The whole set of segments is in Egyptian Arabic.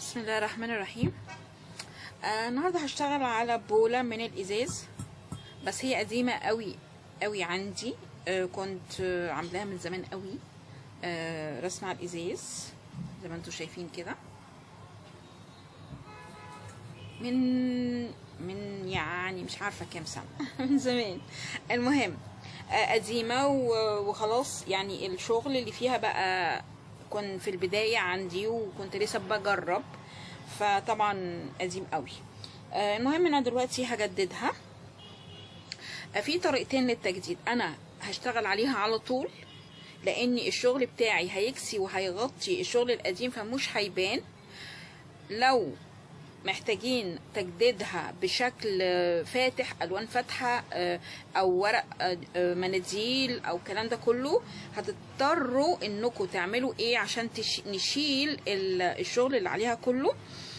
بسم الله الرحمن الرحيم آه النهارده هشتغل على بولة من الازاز بس هي قديمة قوي قوي عندي آه كنت آه عاملاها من زمان قوي آه رسمة على الازاز زي ما انتم شايفين كده من من يعني مش عارفة كام سنة من زمان المهم آه قديمة و- وخلاص يعني الشغل اللي فيها بقى كان في البداية عندي وكنت لسه بجرب فطبعا قديم قوي آه، المهم انا دلوقتي هجددها آه، في طريقتين للتجديد انا هشتغل عليها على طول لان الشغل بتاعي هيكسي وهيغطي الشغل القديم فمش هيبان لو محتاجين تجديدها بشكل آه، فاتح الوان فاتحه آه، او ورق آه، آه، مناديل او الكلام ده كله هتضطروا انكم تعملوا ايه عشان تش- نشيل ال- الشغل اللي عليها كله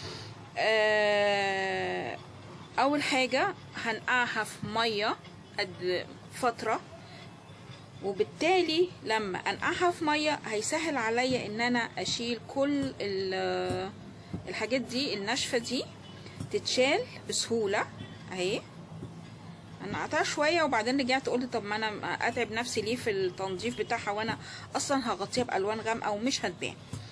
آه، اول حاجه هنقعها في ميه قد فتره وبالتالي لما انقعها في ميه هيسهل عليا ان انا اشيل كل ال- الحاجات دي الناشفه دي تتشال بسهوله اهي انا نقعتها شويه وبعدين رجعت قلت طب ما انا اتعب نفسي ليه في التنظيف بتاعها وانا اصلا هغطيها بالوان غامقه ومش هتبان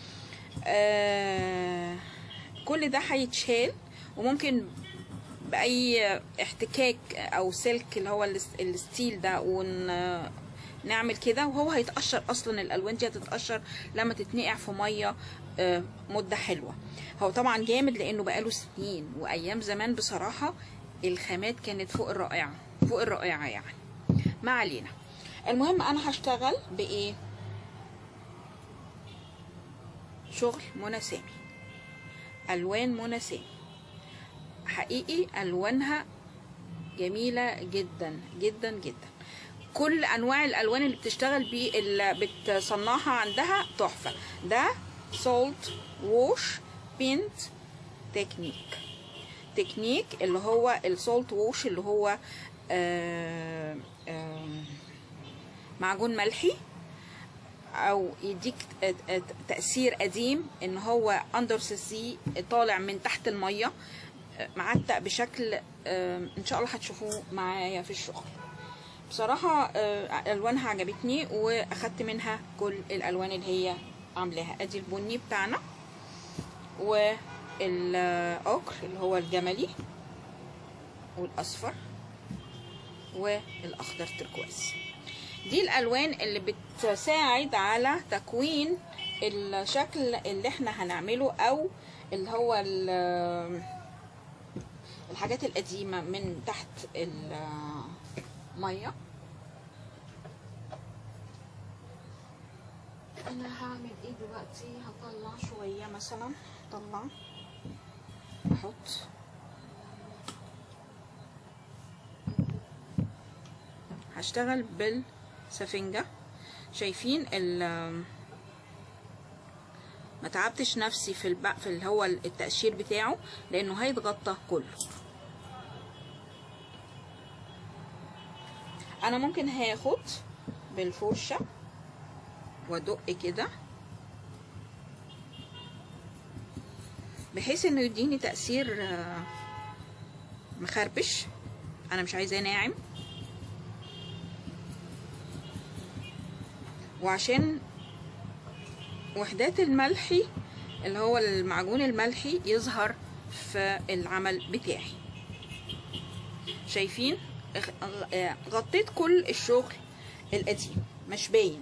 آه كل ده هيتشال وممكن باي احتكاك او سلك اللي هو الس- الستيل ده ونعمل كده وهو هيتقشر اصلا الالوان دي هتتقشر لما تتنقع في ميه آه، مده حلوه هو طبعا جامد لانه بقاله سنين وايام زمان بصراحه الخامات كانت فوق الرائعه فوق الرائعه يعني ما علينا المهم انا هشتغل بايه شغل منى سامي الوان منى سامي حقيقي الوانها جميله جدا جدا جدا كل انواع الالوان اللي بتشتغل بيه اللي بتصنعها عندها تحفه ده سولت ووش بينت تكنيك تكنيك اللي هو السولت ووش اللي هو آه آه معجون ملحي او يديك تاثير قديم ان هو اندر سي طالع من تحت الميه معتق بشكل ان شاء الله هتشوفوه معايا في الشغل بصراحة ألوانها عجبتني وأخدت منها كل الألوان اللي هي عاملاها أدي البني بتاعنا والأكر اللي هو الجملي والأصفر والأخضر تركواز دي الألوان اللي بتساعد على تكوين الشكل اللي احنا هنعمله أو اللي هو الحاجات القديمة من تحت المية انا هعمل ايه دلوقتي هطلع شوية مثلا طلع احط هشتغل بالسفنجة شايفين ال ما تعبتش نفسي في الب... في اللي هو التقشير بتاعه لانه هيتغطى كله انا ممكن هاخد بالفرشه وادق كده بحيث انه يديني تاثير مخربش انا مش عايزاه ناعم وعشان وحدات الملحي اللي هو المعجون الملحي يظهر في العمل بتاعي شايفين غطيت كل الشغل القديم مش باين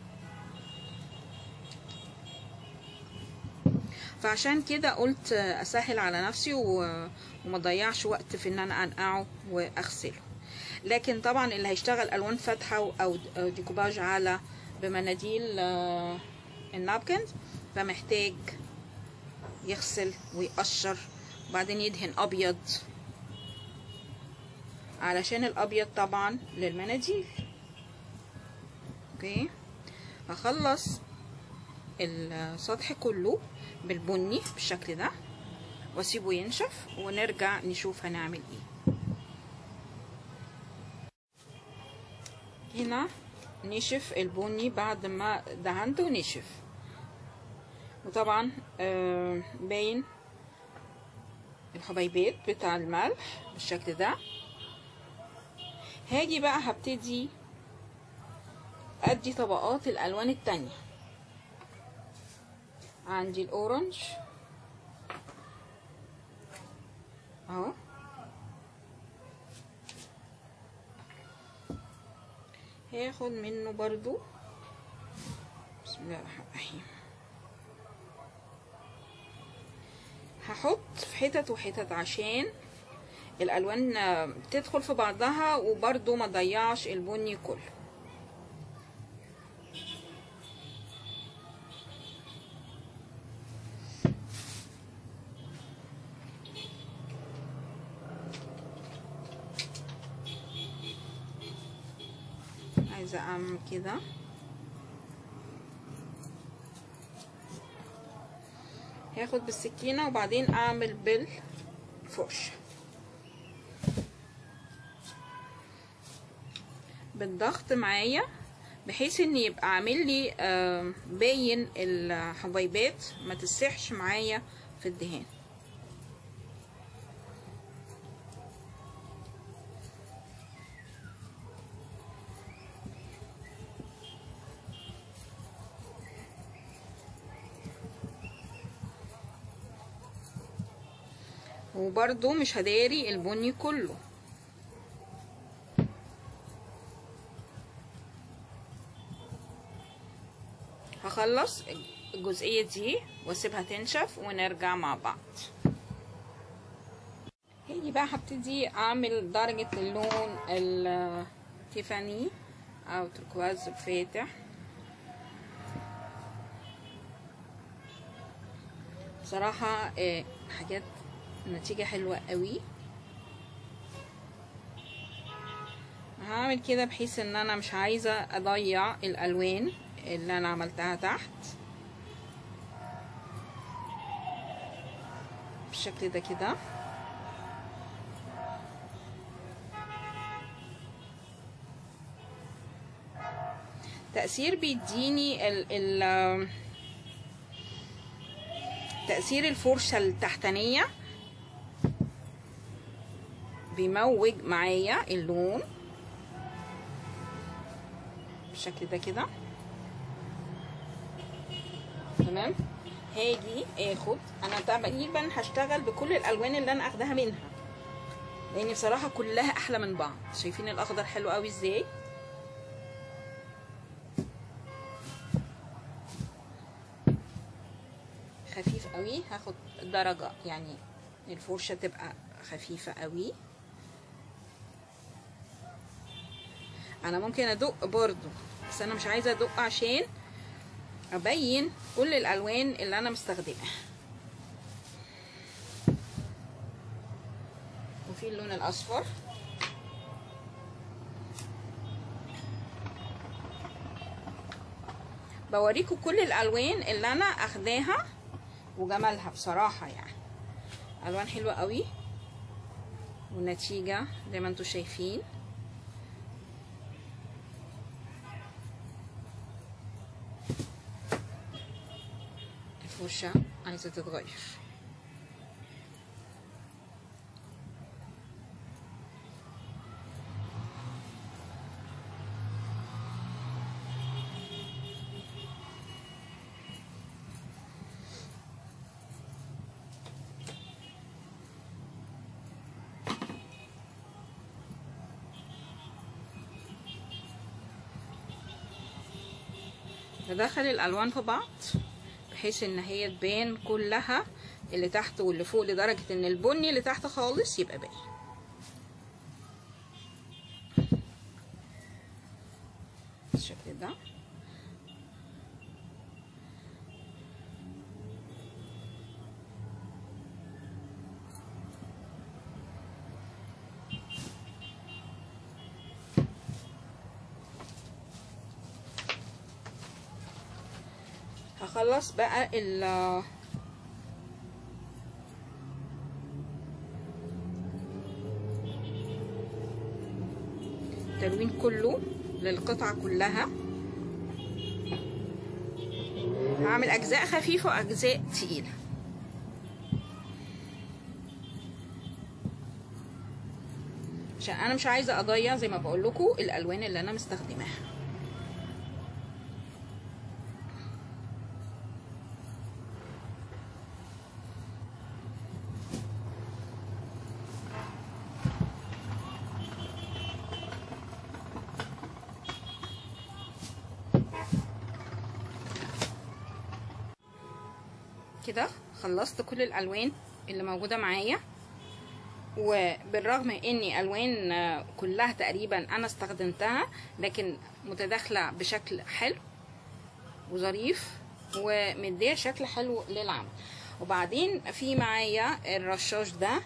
فعشان كده قلت اسهل على نفسي وما ضيعش وقت في ان انا انقعه واغسله لكن طبعا اللي هيشتغل الوان فاتحه او ديكوباج على بمناديل النابكنز فمحتاج يغسل ويقشر وبعدين يدهن ابيض علشان الابيض طبعا للمناديل اوكي هخلص السطح كله بالبني بالشكل ده واسيبه ينشف ونرجع نشوف هنعمل ايه هنا نشف البني بعد ما دهنته نشف وطبعا آه باين الحبيبات بتاع الملح بالشكل ده هاجي بقى هبتدي ادي طبقات الالوان التانية عندي الاورنج اهو هاخد منه برضو بسم الله الرحمن الرحيم هحط في حتت وحتت عشان الالوان تدخل في بعضها وبرضو ما ضيعش البني كله عايزه اعمل كده هاخد بالسكينه وبعدين اعمل بالفرشه بالضغط معايا بحيث ان يبقى عامل لي باين الحبيبات ما تسحش معايا في الدهان وبرضو مش هداري البني كله هخلص الجزئية دي واسيبها تنشف ونرجع مع بعض هاجي بقى هبتدي اعمل درجة اللون التيفاني او تركواز فاتح بصراحة حاجات نتيجة حلوة قوي هعمل كده بحيث ان انا مش عايزة اضيع الالوان اللي انا عملتها تحت بالشكل ده كده تأثير بيديني ال ال تأثير الفرشة التحتانية بيموج معايا اللون بالشكل ده كده تمام هاجي اخد انا تقريبا هشتغل بكل الالوان اللي انا اخدها منها لان بصراحه كلها احلى من بعض شايفين الاخضر حلو قوي ازاي خفيف قوي هاخد درجه يعني الفرشه تبقى خفيفه قوي انا ممكن ادق برضو بس انا مش عايزه ادق عشان ابين كل الالوان اللي انا مستخدماها وفي اللون الاصفر بوريكم كل الالوان اللي انا اخداها وجمالها بصراحه يعني الوان حلوه قوي والنتيجه زي ما انتم شايفين الفرشة عايزة تتغير بدخل الالوان في بعض بحيث ان هي تبان كلها اللي تحت واللي فوق لدرجة ان البني اللي تحت خالص يبقى باين بالشكل ده هخلص بقى ال التلوين كله للقطعة كلها هعمل أجزاء خفيفة وأجزاء تقيلة عشان انا مش عايزه اضيع زي ما بقول لكم الالوان اللي انا مستخدماها كده خلصت كل الالوان اللي موجوده معايا وبالرغم اني الوان آه، كلها تقريبا انا استخدمتها لكن متداخله بشكل حلو وظريف ومديه شكل حلو للعمل وبعدين في معايا الرشاش ده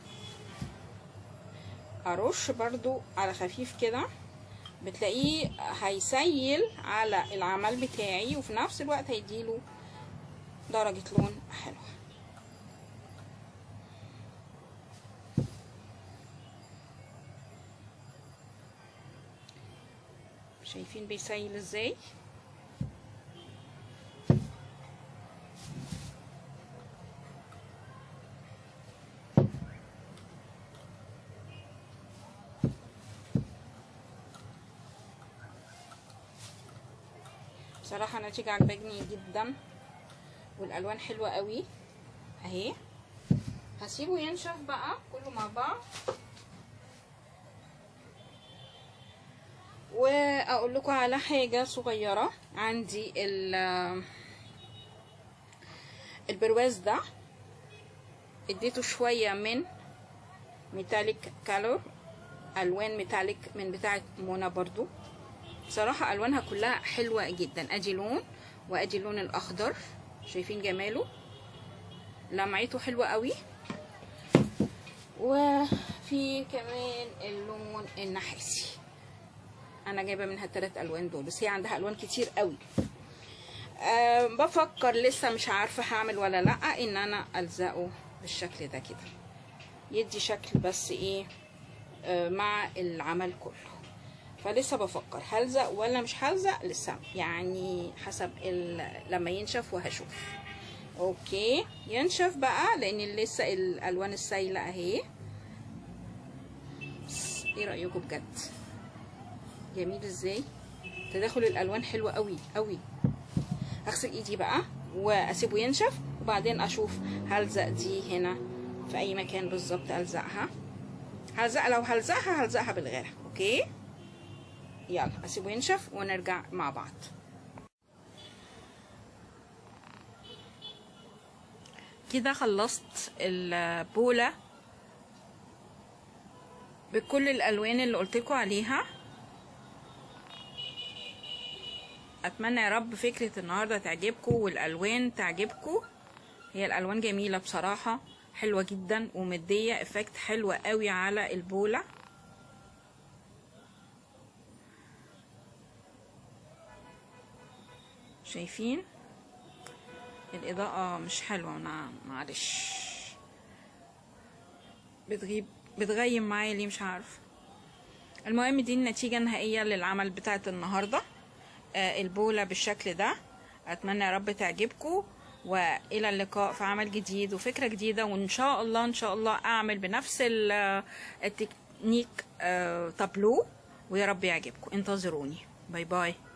ارش برضو على خفيف كده بتلاقيه هيسيل على العمل بتاعي وفي نفس الوقت هيديله درجة لون حلوة شايفين بيسيل ازاي بصراحة نتيجة عجباني جدا والالوان حلوة قوي اهي هسيبه ينشف بقى كله مع بعض واقول لكم على حاجة صغيرة عندي ال البرواز ده اديته شوية من ميتاليك كالور الوان ميتاليك من بتاعة منى برضو بصراحة الوانها كلها حلوة جدا ادي لون وادي اللون الاخضر شايفين جماله لمعته حلوة قوي وفي كمان اللون النحاسي انا جايبه منها الثلاث الوان دول بس هي عندها الوان كتير قوي أه بفكر لسه مش عارفه هعمل ولا لا ان انا الزقه بالشكل ده كده يدي شكل بس ايه أه مع العمل كله فلسه بفكر هلزق ولا مش هلزق لسه يعني حسب لما ينشف وهشوف اوكي ينشف بقى لان لسه الالوان السايله اهي ايه رايكم بجد جميل ازاي تداخل الالوان حلوه قوي قوي هغسل ايدي بقى واسيبه ينشف وبعدين اشوف هلزق دي هنا في اي مكان بالظبط الزقها هلزق لو هلزقها هلزقها بالغيره اوكي يلا اسيبه ينشف ونرجع مع بعض كده خلصت البولة بكل الالوان اللي قلتلكوا عليها اتمنى يا رب فكرة النهاردة تعجبكم والالوان تعجبكم هي الالوان جميلة بصراحة حلوة جدا ومدية افكت حلوة قوي على البولة شايفين الاضاءة مش حلوة انا معلش بتغيب بتغيم معايا ليه مش عارف المهم دي النتيجة النهائية للعمل بتاعت النهاردة آه البولة بالشكل ده اتمنى يا رب تعجبكم والى اللقاء في عمل جديد وفكرة جديدة وان شاء الله ان شاء الله اعمل بنفس التكنيك آه تابلو ويا رب يعجبكم انتظروني باي باي